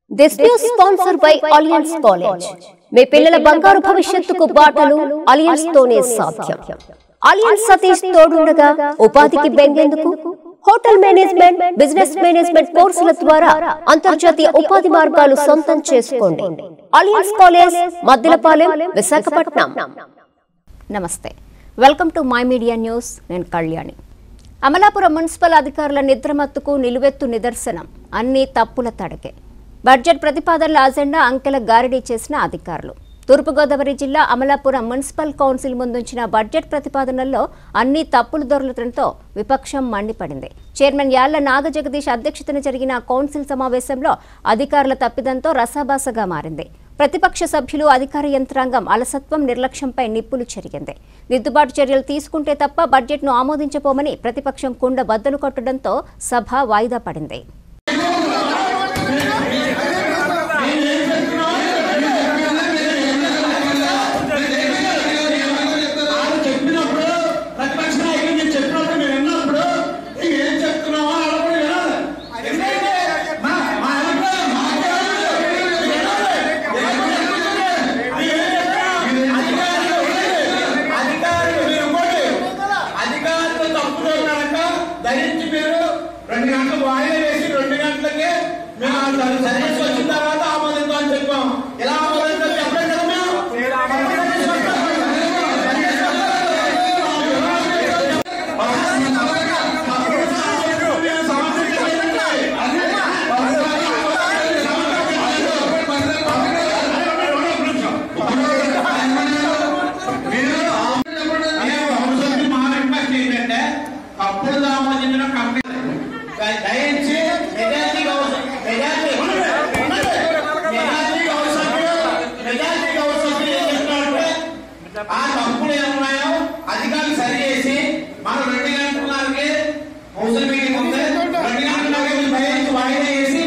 This news sponsor by alliance college మీ పిల్లల బంగారు భవిష్యత్తుకు బాటలు అలియన్స్ తోనే సాధ్యం అలియన్స్ సతీష్ తోడుండగా ఉపాధికి బెంగేందుకు హోటల్ మేనేజ్మెంట్ బిజినెస్ మేనేజ్మెంట్ కోర్సుల ద్వారా అంతర్జాతీయ ఉపాధి మార్గాలు సొంతం చేసుకోండి అలియన్స్ కాలేజ్ మద్దిలపాలెం విశాఖపట్నం నమస్తే welcome to my media news నేను కళ్యాణి అమలాపురం మున్సిపల్ అధికారుల నిద్రమత్తుకు నిలువెత్తు నిదర్శనం అన్ని తప్పుల తడకే బడ్జెట్ ప్రతిపాదనల అజెండా అంకెల గారడీ చేసిన అధికారులు తూర్పుగోదావరి జిల్లా అమలాపురం మున్సిపల్ కౌన్సిల్ ముందుంచిన బడ్జెట్ ప్రతిపాదనల్లో అన్ని తప్పులు దొరలడంతో విపక్షం మండిపడింది చైర్మన్ యాళ్ల నాగజగదీష్ అధ్యక్షతన జరిగిన కౌన్సిల్ సమావేశంలో అధికారుల తప్పిదంతో రసాబాసగా మారింది ప్రతిపక్ష సభ్యులు అధికార యంత్రాంగం అలసత్వం నిర్లక్ష్యంపై నిప్పులు చెరిగింది దిద్దుబాటు చర్యలు తీసుకుంటే తప్ప బడ్జెట్ను ఆమోదించబోమని ప్రతిపక్షం కుండ బద్దలు కొట్టడంతో సభ వాయిదా పడింది చెప్పినప్పుడు ప్రతిపక్ష నాయకులు నేను చెప్పినప్పుడు నేను విన్నప్పుడు "నీకు ఏం చెప్తున్నావో అడగకుండా వినాలి. ఎందుకంటే మా- మా అభిప్రాయం మాకే కాదు. వినాలి. మీరు ఏం చెప్తున్నారు? అధికారులు వినండి. అధికారులు మీరు ఇవ్వండి. అధికారులు తప్పులు ఉన్నారంట దయించి మీరు రెండు గంటలకు వాయిదా వేసి రెండు గంటలకే మేము ఆ సర్వీస్ వచ్చిన తర్వాత ఆమోదిద్దాం అని చెప్పాం ఇలా ఆమోదించాలి చెప్పలేదు కదా మేము అప్పుడు ఆమోదించిన కంపెనీ దయించి మెజార్టీ గౌరవ- మెజార్టీ మెజార్టీ గౌరవ సభ్యులు మెజార్టీ గౌరవ సభ్యులు ఏం చెప్తున్నారంటే ఆ తప్పులు ఏమున్నాయో అధికారులు సరి చేసి మనం రెండు గంటలకి హౌస్ మీటింగ్ ఉంది రెండు గంటలకి మీరు దయించి వాయిదా వేసి